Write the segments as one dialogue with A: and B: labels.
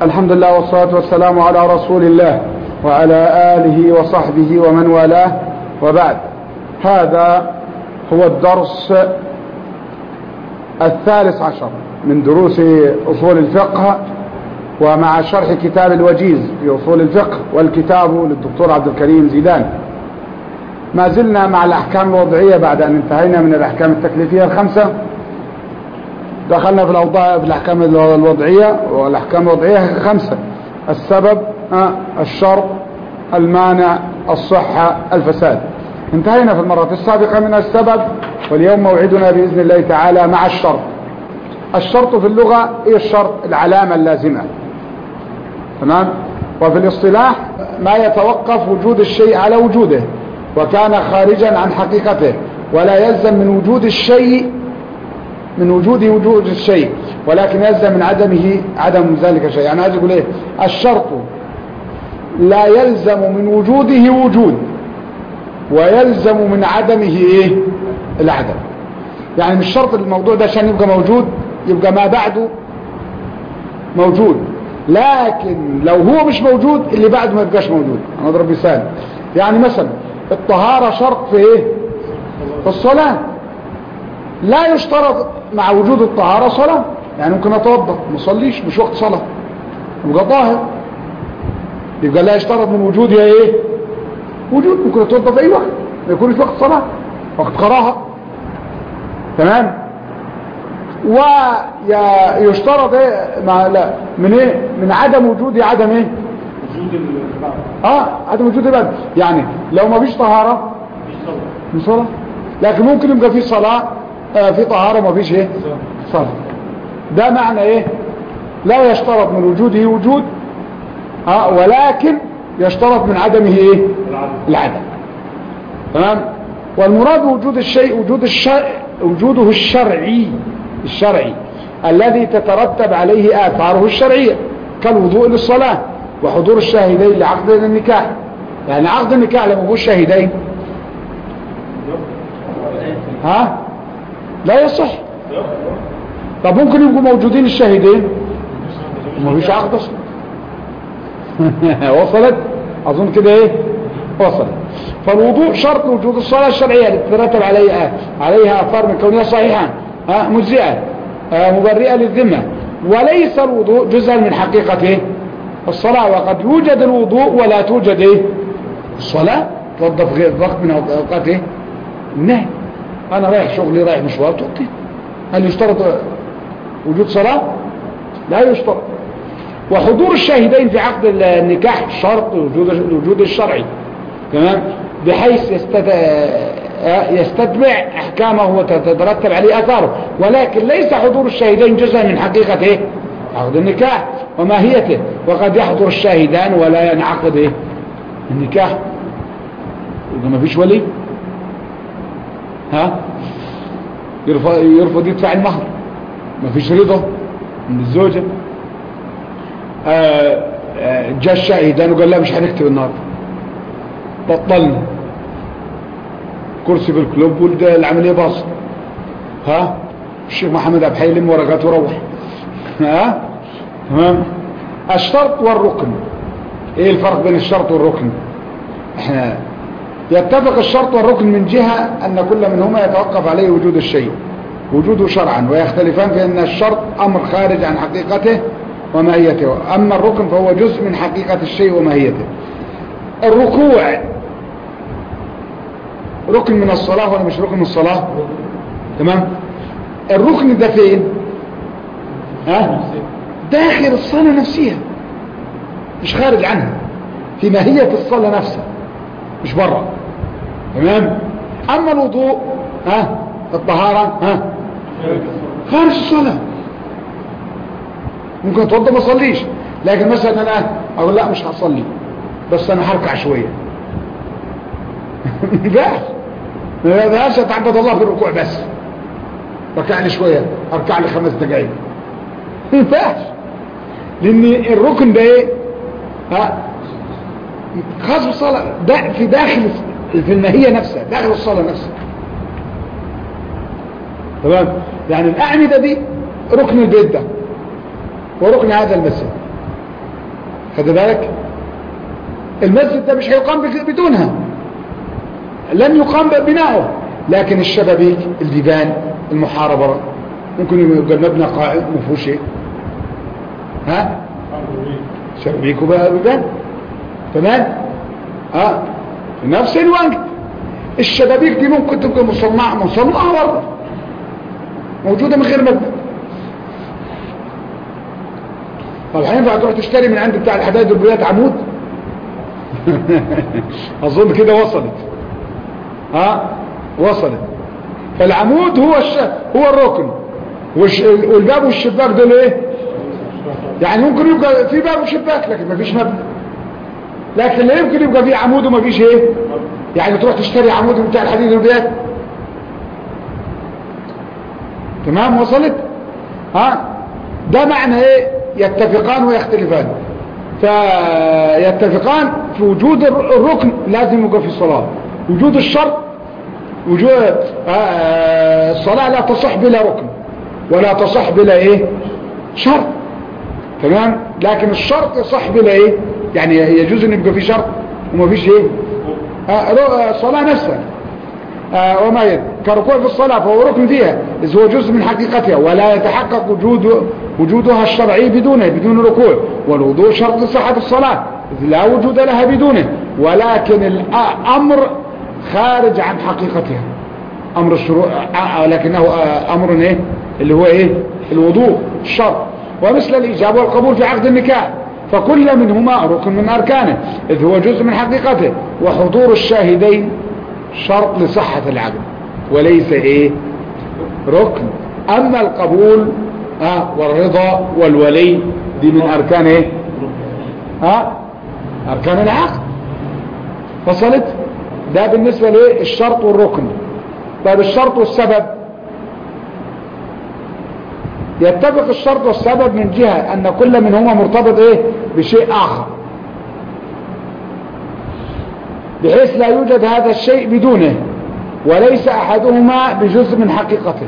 A: الحمد لله والصلاة والسلام على رسول الله وعلى آله وصحبه ومن والاه وبعد هذا هو الدرس الثالث عشر من دروس أصول الفقه ومع شرح كتاب الوجيز في أصول الفقه والكتاب للدكتور عبد الكريم زيدان ما زلنا مع الأحكام الوضعية بعد أن انتهينا من الأحكام التكليفية الخمسة دخلنا في الأوضاع في الأحكام الوضعية والأحكام الوضعية خمسة السبب الشرط المانع الصحة الفساد انتهينا في المرة السابقة من السبب واليوم موعدنا بإذن الله تعالى مع الشرط الشرط في اللغة ايه الشرط العلامة اللازمة تمام وفي الاصطلاح ما يتوقف وجود الشيء على وجوده وكان خارجا عن حقيقته ولا يلزم من وجود الشيء من وجوده وجود الشيء ولكن يلزم من عدمه عدم ذلك شيء يعني عايز يقول ايه الشرط لا يلزم من وجوده وجود ويلزم من عدمه ايه العدم يعني مش شرط الموضوع ده عشان يبقى موجود يبقى ما بعده موجود لكن لو هو مش موجود اللي بعده ما يبقاش موجود انا اضرب مثال يعني مثلا الطهارة شرط في ايه في الصلاة لا يشترط مع وجود الطهارة صلاة يعني ممكن اتوضا ما اصليش مش وقت صلاة يبقى طاهر يبقى لا يشترط من وجودها ايه وجود ممكن اتوضا في اي وقت ما يكونش وقت صلاة وقت قراها تمام ويشترط ايه مع لا من ايه من عدم وجود عدم ايه
B: وجود
A: اه عدم وجود البدن يعني لو ما فيش طهارة مش صلاة لكن ممكن يبقى في صلاة آه في طهارة وما فيش ايه صلاة ده معنى ايه لا يشترط من وجوده وجود اه ولكن يشترط من عدمه ايه العدم تمام والمراد وجود الشيء وجود الشرع وجوده الشرعي الشرعي الذي تترتب عليه آثاره الشرعية كالوضوء للصلاة وحضور الشاهدين لعقد النكاح يعني عقد النكاح لما يقول شاهدين ها لا يصح طب ممكن يبقوا موجودين الشاهدين وما فيش عقد اصلا وصلت اظن كده ايه وصلت فالوضوء شرط وجود الصلاة الشرعية التي تترتب عليها عليها اثار من كونها صحيحة ها مجزئة مبرئة للذمة وليس الوضوء جزءا من حقيقته الصلاة وقد يوجد الوضوء ولا توجد ايه الصلاة توظف غير وقت من اوقاته النهي انا رايح شغلي رايح مشوار توقيت هل يشترط وجود صلاة لا يشترط وحضور الشاهدين في عقد النكاح شرط وجود الوجود الشرعي تمام بحيث يستد... يستتبع احكامه وتترتب عليه اثاره ولكن ليس حضور الشاهدين جزءا من حقيقة ايه عقد النكاح وماهيته وقد يحضر الشاهدان ولا ينعقد ايه النكاح يبقى ما فيش ولي ها يرفض, يرفض يدفع المهر ما فيش رضا من الزوجة جاء الشاهدان وقال لا مش هنكتب النهارده بطلنا كرسي في الكلوب والعملية باصة ها الشيخ محمد عبد الحي يلم ورقات وروح ها تمام الشرط والركن ايه الفرق بين الشرط والركن احنا يتفق الشرط والركن من جهة ان كل منهما يتوقف عليه وجود الشيء وجوده شرعا ويختلفان في ان الشرط امر خارج عن حقيقته وماهيته اما الركن فهو جزء من حقيقة الشيء وماهيته الركوع ركن من الصلاة ولا مش ركن من الصلاة تمام الركن ده فين ها داخل الصلاة نفسها مش خارج عنها في ماهية الصلاة نفسها مش برا تمام اما الوضوء ها الطهارة ها خارج الصلاة ممكن اتوضى ما اصليش لكن مثلا انا اقول لا مش هصلي بس انا هركع شوية بقى ما بقاش اتعبد الله في الركوع بس ركع لي شوية اركع لي خمس دقايق ما ينفعش لان الركن ده ايه ها خاص بالصلاة ده في داخل في الماهية نفسها داخل الصلاة نفسها تمام يعني الأعمدة دي ركن البيت ده وركن هذا المسجد خد بالك المسجد ده مش هيقام بدونها لن يقام بناؤه لكن الشبابيك البيبان المحاربة ممكن يبقى المبنى قائم ما فيهوش شيء ها شبابيك وبيبان تمام اه في نفس الوقت الشبابيك دي ممكن تبقى مصنعة مصنعة برضه موجودة من غير مبنى طب هينفع تروح تشتري من عند بتاع الحدائد والبيات عمود اظن كده وصلت ها وصلت فالعمود هو الش... هو الركن والش... والباب والشباك دول ايه يعني ممكن يبقى في باب وشباك لكن ما فيش مبنى لكن لا يمكن يبقى في عمود وما فيش ايه يعني تروح تشتري عمود بتاع الحديد والبيات تمام وصلت ها ده معنى ايه يتفقان ويختلفان فيتفقان في وجود الركن لازم يبقى في الصلاة وجود الشرط وجود الصلاة لا تصح بلا ركن ولا تصح بلا ايه شرط تمام لكن الشرط يصح بلا ايه يعني يجوز ان يبقى في شرط وما فيش ايه الصلاة نفسها آه وما يد كركوع في الصلاة فهو ركن فيها إذ هو جزء من حقيقتها ولا يتحقق وجود وجودها الشرعي بدونه بدون ركوع والوضوء شرط لصحة الصلاة إذ لا وجود لها بدونه ولكن الأمر خارج عن حقيقتها أمر الشروع لكنه أمر إيه اللي هو إيه الوضوء الشرط ومثل الإجابة والقبول في عقد النكاح فكل منهما ركن من أركانه إذ هو جزء من حقيقته وحضور الشاهدين شرط لصحة العقد وليس ايه ركن اما القبول ها والرضا والولي دي من اركان ايه ها اركان العقد فصلت ده بالنسبة لايه الشرط والركن طيب الشرط والسبب يتفق الشرط والسبب من جهة ان كل منهما مرتبط ايه بشيء اخر بحيث لا يوجد هذا الشيء بدونه وليس أحدهما بجزء من حقيقته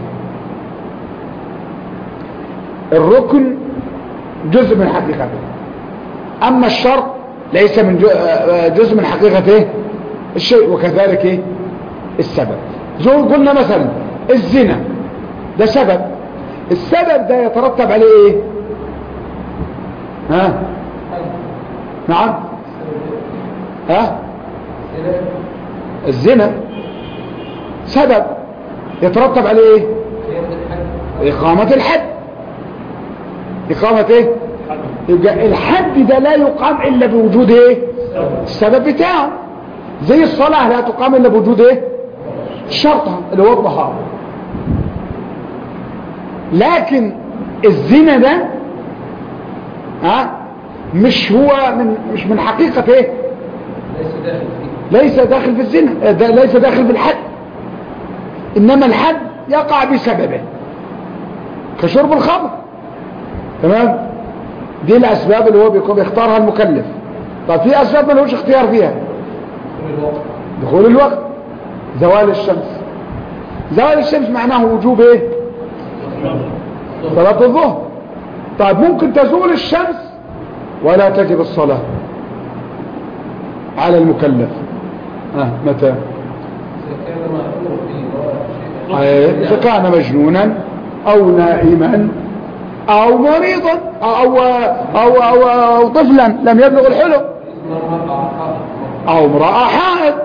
A: الركن جزء من حقيقته أما الشرط ليس من جزء من حقيقته الشيء وكذلك إيه؟ السبب زي قلنا مثلا الزنا ده سبب السبب ده يترتب عليه ايه ها نعم ها الزنا سبب يترتب عليه ايه اقامة الحد اقامة ايه يبقى الحد ده لا يقام الا بوجود ايه السبب بتاعه زي الصلاة لا تقام الا بوجود ايه شرطها اللي هو الطهارة لكن الزنا ده ها مش هو من مش من حقيقة ايه ليس داخل في الزنا ليس داخل في الحد انما الحد يقع بسببه كشرب الخمر تمام دي الاسباب اللي هو بيختارها المكلف طب في اسباب ما لهوش اختيار فيها دخول الوقت زوال الشمس زوال الشمس معناه وجوب ايه صلاة الظهر طيب ممكن تزول الشمس ولا تجب الصلاة على المكلف آه متى إذا كان مجنونا أو نائما أو مريضا أو, أو, أو, أو طفلا لم يبلغ الحلم أو امرأة حائض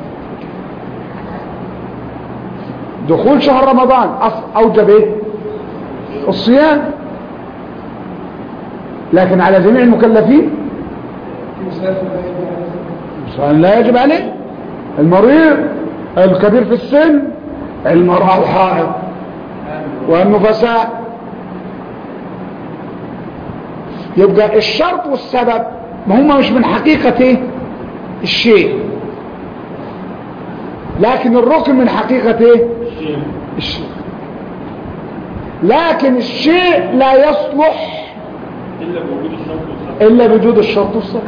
A: دخول شهر رمضان أوجب إيه؟ الصيام لكن على جميع المكلفين لا يجب عليه المريض الكبير في السن المرأة الحائض والنفساء يبقى الشرط والسبب ما هم مش من حقيقة ايه الشيء لكن الركن من حقيقة ايه الشيء لكن الشيء لا يصلح
B: إلا بوجود الشرط والسبب
A: إلا بوجود الشرط والسبب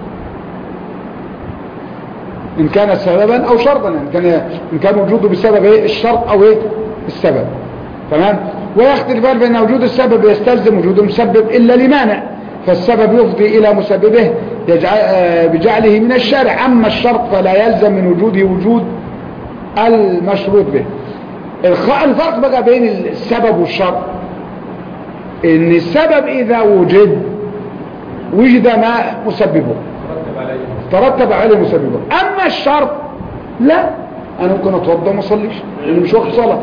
A: إن كان سببا أو شرطا إن كان, إن كان وجوده بسبب إيه الشرط أو إيه السبب تمام ويختلفان بأن وجود السبب يستلزم وجود المسبب إلا لمانع فالسبب يفضي إلى مسببه يجعل آه، بجعله من الشارع أما الشرط فلا يلزم من وجوده وجود المشروط به الخ- الفرق بقى بين السبب والشرط ان السبب اذا وجد وجد ما مسببه
B: ترتب عليه
A: ترتب عليه مسببه اما الشرط لا انا ممكن اتوضى وما اصليش لان مش وقت صلاه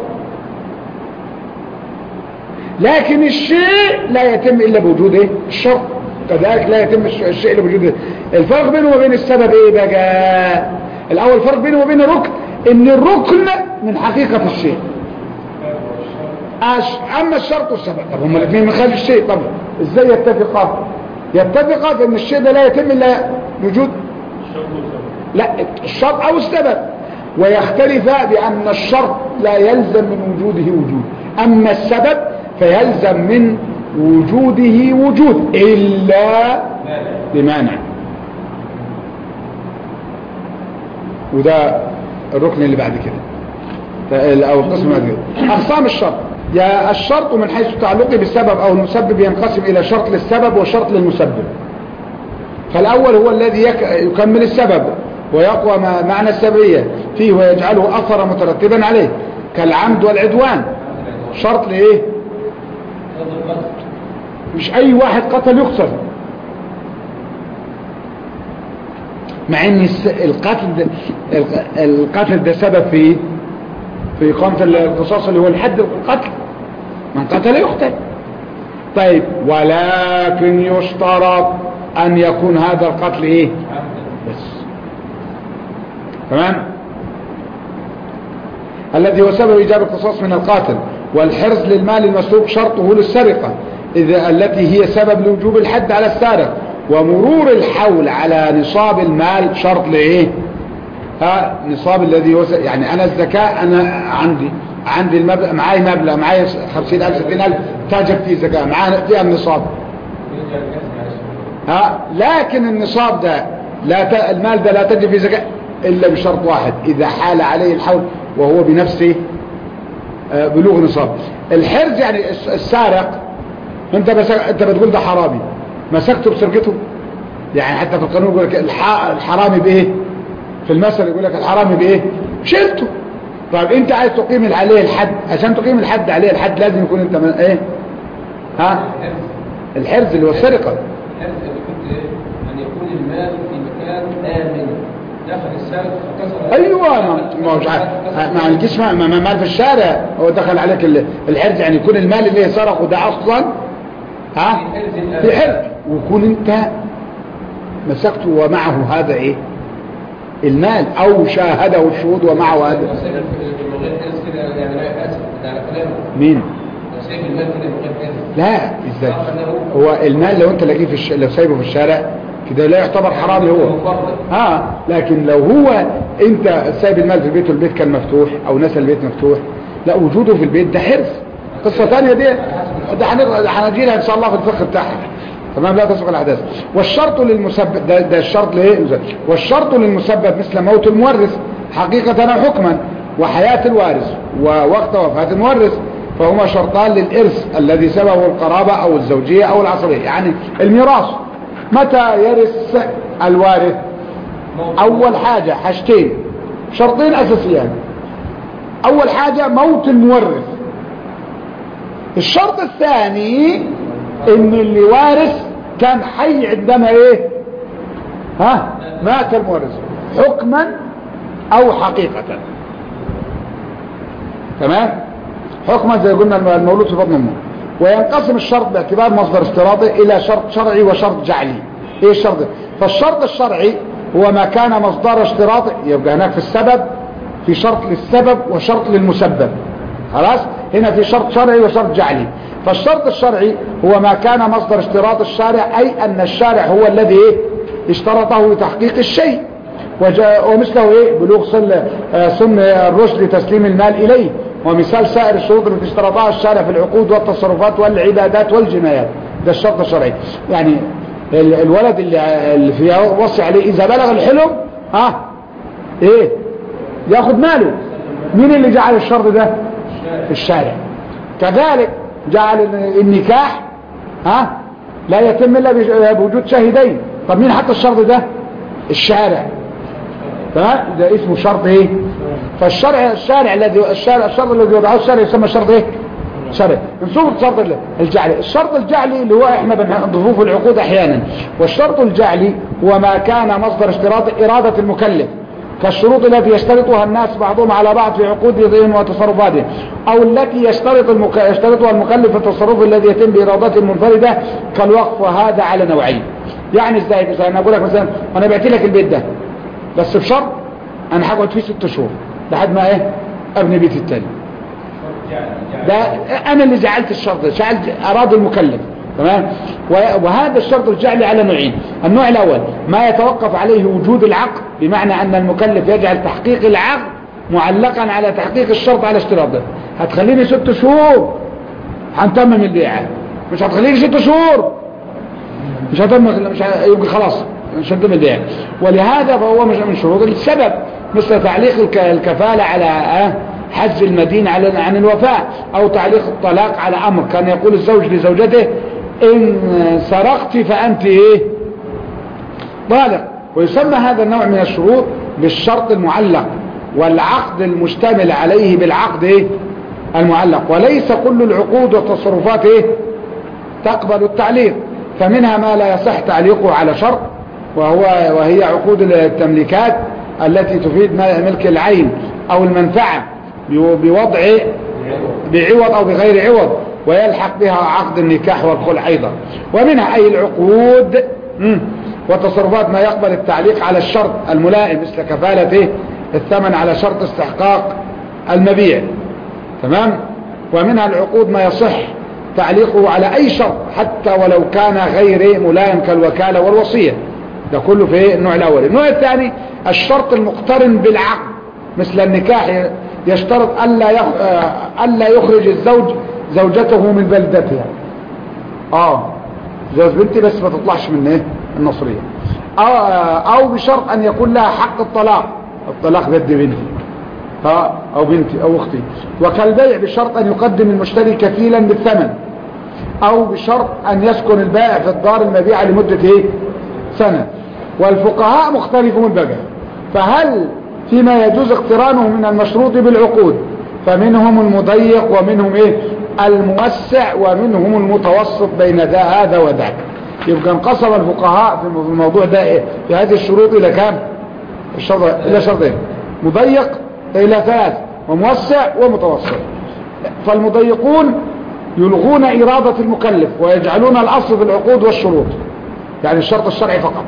A: لكن الشيء لا يتم الا بوجود ايه الشرط كذلك لا يتم الش- الشيء الا بوجود إيه؟ الفرق بينه وبين السبب ايه بقى الاول الفرق بينه وبين الركن ان الركن من حقيقه الشيء أش- اما الشرط والسبب طب هما الاثنين من خارج الشيء طب ازاي يتفقان يتفقان في ان الشيء ده لا يتم الا بوجود
B: الشرط والسبب
A: لا الشرط او السبب ويختلفا بان الشرط لا يلزم من وجوده وجود اما السبب فيلزم من وجوده وجود الا لمانع وده الركن اللي بعد كده ف- او القسم اللي بعد كده اقسام الشرط يا الشرط من حيث تعلقه بالسبب او المسبب ينقسم الى شرط للسبب وشرط للمسبب فالأول هو الذي يك- يكمل السبب ويقوى ما- معنى السببية فيه ويجعله أثر مترتبا عليه كالعمد والعدوان شرط لإيه مش أي واحد قتل يقتل مع ان الس- القتل ده الق- القتل ده سبب في إيه؟ في إقامة القصاص اللي هو الحد القتل من قتل يقتل طيب ولكن يشترط أن يكون هذا القتل إيه بس تمام الذي هو سبب إيجاب القصاص من القاتل والحرز للمال المسروق شرطه للسرقة إذا التي هي سبب لوجوب الحد على السارق ومرور الحول على نصاب المال شرط لإيه ها نصاب الذي هو س- يعني أنا الزكاة أنا عندي عندي المبلغ معاي مبلغ معاي خمسين ألف ستين ألف تاجب فيه زكاة معانا فيها النصاب ها لكن النصاب ده لا ت... المال ده لا تجب في زكاة إلا بشرط واحد إذا حال عليه الحول وهو بنفسه آه، بلوغ نصاب الحرز يعني الس- السارق انت بس انت بتقول ده حرامي مسكته بسرقته يعني حتى في القانون يقول لك الح... الحرامي بايه في المثل يقول لك الحرامي بايه شلته طيب انت عايز تقيم عليه الحد عشان تقيم الحد عليه الحد لازم يكون انت من ايه ها الحرز اللي هو السرقه
C: الحرز اللي كنت أن يكون المال في مكان آمن دخل السارق فكسر
A: ايوه ما ما هوش عارف ما عندكش ما ما- ما- مال في الشارع هو دخل عليك ال- الحرز يعني يكون المال اللي سرقه ده اصلا ها في حرز ويكون انت مسكته ومعه هذا ايه المال او شاهده الشهود ومعه هذا
C: وسائل من غير حرز كده يعني لا يأسف ده على كلامه
A: مين
C: وسائل المال كده من غير حرز
A: لا ازاي هو المال لو انت لاقيه في الش... لو سايبه في الشارع كده لا يعتبر حرامي هو
C: مفرط
A: اه لكن لو هو انت سايب المال في البيت والبيت كان مفتوح او نسى البيت مفتوح لا وجوده في البيت ده حرص قصة ثانية دي ده هنر- ده هنجي لها ان شاء الله في الفقه بتاعها تمام لا تسبق الاحداث والشرط للمسبب ده, ده الشرط لايه والشرط للمسبب مثل موت المورث حقيقة او حكما وحياة الوارث ووقت وفاة المورث فهما شرطان للإرث الذي سببه القرابة أو الزوجية أو العصبية يعني الميراث متى يرث الوارث اول حاجة حاجتين شرطين اساسيان اول حاجة موت المورث الشرط الثاني ان اللي وارث كان حي عندما ايه ها مات المورث حكما او حقيقة تمام حكما زي قلنا المولود في بطن امه وينقسم الشرط باعتبار مصدر استراضي الى شرط شرعي وشرط جعلي ايه الشرط ده؟ فالشرط الشرعي هو ما كان مصدر اشتراطي يبقى هناك في السبب في شرط للسبب وشرط للمسبب خلاص هنا في شرط شرعي وشرط جعلي فالشرط الشرعي هو ما كان مصدر اشتراط الشارع اي ان الشارع هو الذي ايه اشترطه لتحقيق الشيء وجاء ومثله ايه بلوغ سن آه، سن الرشد لتسليم المال اليه ومثال سائر الشروط التي اشترطها الشارع في العقود والتصرفات والعبادات والجنايات ده الشرط الشرعي يعني ال- الولد اللي اللي في وصي عليه اذا بلغ الحلم ها ايه ياخد ماله مين اللي جعل الشرط ده الشارع كذلك جعل النكاح ها لا يتم الا بش- بوجود شاهدين طب مين حط الشرط ده الشارع تمام ده اسمه شرط ايه فالشرع الشارع الذي الشارع الشرط الذي وضعه الشارع يسمى شرط ايه شرط من صورة الشرط ال- الجعلي الشرط الجعلي اللي هو احنا بنضيفوه في العقود احيانا والشرط الجعلي هو ما كان مصدر اشتراط ارادة المكلف كالشروط التي يشترطها الناس بعضهم على بعض في عقودهم وتصرفاتهم او التي يشترط المك... يشترطها المكلف في التصرف الذي يتم بارادته المنفردة كالوقف وهذا على نوعين يعني ازاي مثلا انا اقول لك مثلا انا بعت لك البيت ده بس بشرط انا هقعد فيه ست شهور لحد ما ايه ابني بيتي التاني ده انا اللي جعلت الشرط ده، جعلت اراد المكلف تمام و- وهذا الشرط الجعلي على نوعين النوع الاول ما يتوقف عليه وجود العقد بمعنى ان المكلف يجعل تحقيق العقد معلقا على تحقيق الشرط على اشتراطه هتخليني ست شهور هنتمم البيعه مش هتخليني ست شهور مش هتم مش ه- يبقى خلاص مش هتم البيع ولهذا فهو مش من شروط السبب مثل تعليق الك- الكفالة على آه، حج المدين على عن الوفاء او تعليق الطلاق على امر كان يقول الزوج لزوجته ان سرقت فانت ايه طالق ويسمى هذا النوع من الشروط بالشرط المعلق والعقد المشتمل عليه بالعقد ايه المعلق وليس كل العقود والتصرفات ايه تقبل التعليق فمنها ما لا يصح تعليقه على شرط وهو وهي عقود التمليكات التي تفيد ملك العين او المنفعة بوضع بعوض او بغير عوض ويلحق بها عقد النكاح والخلع ايضا ومنها اي العقود مم، وتصرفات ما يقبل التعليق على الشرط الملائم مثل كفالة إيه؟ الثمن على شرط استحقاق المبيع تمام ومنها العقود ما يصح تعليقه على اي شرط حتى ولو كان غير ملائم كالوكالة والوصية ده كله في النوع الاول النوع الثاني الشرط المقترن بالعقد مثل النكاح يشترط الا يخ... آه، الا يخرج الزوج زوجته من بلدتها اه جوز بنتي بس ما تطلعش من ايه النصرية او, أو بشرط ان يكون لها حق الطلاق الطلاق بيد بنتي ها او بنتي او اختي وكالبيع بشرط ان يقدم المشتري كفيلا بالثمن او بشرط ان يسكن البائع في الدار المبيعة لمدة ايه سنة والفقهاء مختلفون بقى فهل فيما يجوز اقترانه من المشروط بالعقود فمنهم المضيق ومنهم ايه الموسع ومنهم المتوسط بين ذا هذا وذاك يبقى انقسم الفقهاء في الموضوع ده ايه في هذه الشروط الى كام الشرط الى شرطين مضيق الى ثلاث وموسع ومتوسط فالمضيقون يلغون إرادة المكلف ويجعلون الأصل في العقود والشروط يعني الشرط الشرعي فقط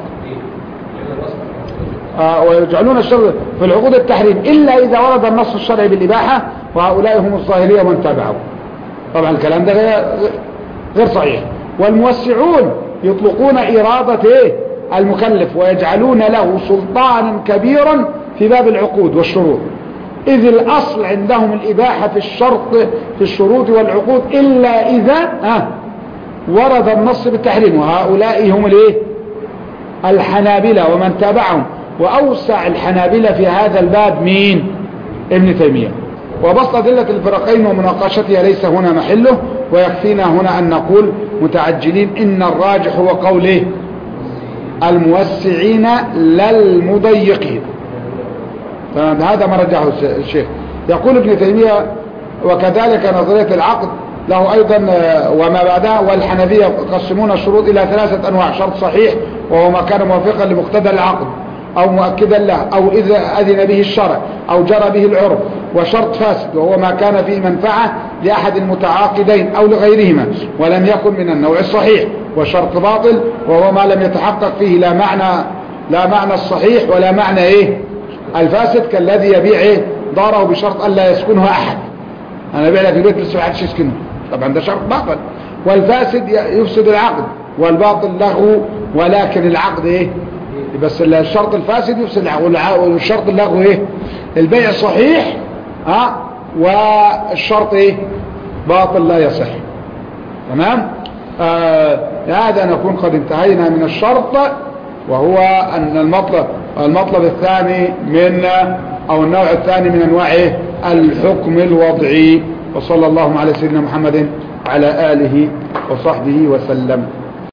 A: آه ويجعلون الشرط في العقود التحريم إلا إذا ورد النص الشرعي بالإباحة وهؤلاء هم الظاهرية ومن تابعهم طبعا الكلام ده غير, غير صحيح والموسعون يطلقون إرادة إيه؟ المكلف ويجعلون له سلطانا كبيرا في باب العقود والشروط إذ الأصل عندهم الإباحة في الشرط في الشروط والعقود إلا إذا آه ورد النص بالتحريم وهؤلاء هم الايه الحنابلة ومن تابعهم وأوسع الحنابلة في هذا الباب مين ابن تيمية وبسط أدلة الفرقين ومناقشتها ليس هنا محله ويكفينا هنا أن نقول متعجلين إن الراجح هو قوله الموسعين لا المضيقين تمام هذا ما رجعه الشيخ يقول ابن تيمية وكذلك نظرية العقد له أيضا وما بعدها والحنفية يقسمون الشروط إلى ثلاثة أنواع شرط صحيح وهو ما كان موافقا لمقتضى العقد أو مؤكدا له أو إذا أذن به الشرع أو جرى به العرف وشرط فاسد وهو ما كان فيه منفعة لأحد المتعاقدين أو لغيرهما ولم يكن من النوع الصحيح وشرط باطل وهو ما لم يتحقق فيه لا معنى لا معنى الصحيح ولا معنى إيه الفاسد كالذي يبيع إيه داره بشرط أن لا يسكنها أحد أنا أبيع لك البيت بس ما حدش يسكنه طبعا ده شرط باطل والفاسد يفسد العقد والباطل له ولكن العقد ايه بس الشرط الفاسد يفسد العقد والشرط اللغو ايه البيع صحيح ها والشرط ايه باطل لا يصح تمام آه هذا نكون قد انتهينا من الشرط وهو ان المطلب المطلب الثاني من او النوع الثاني من انواع إيه؟ الحكم الوضعي وصلى الله على سيدنا محمد وعلى آله وصحبه وسلم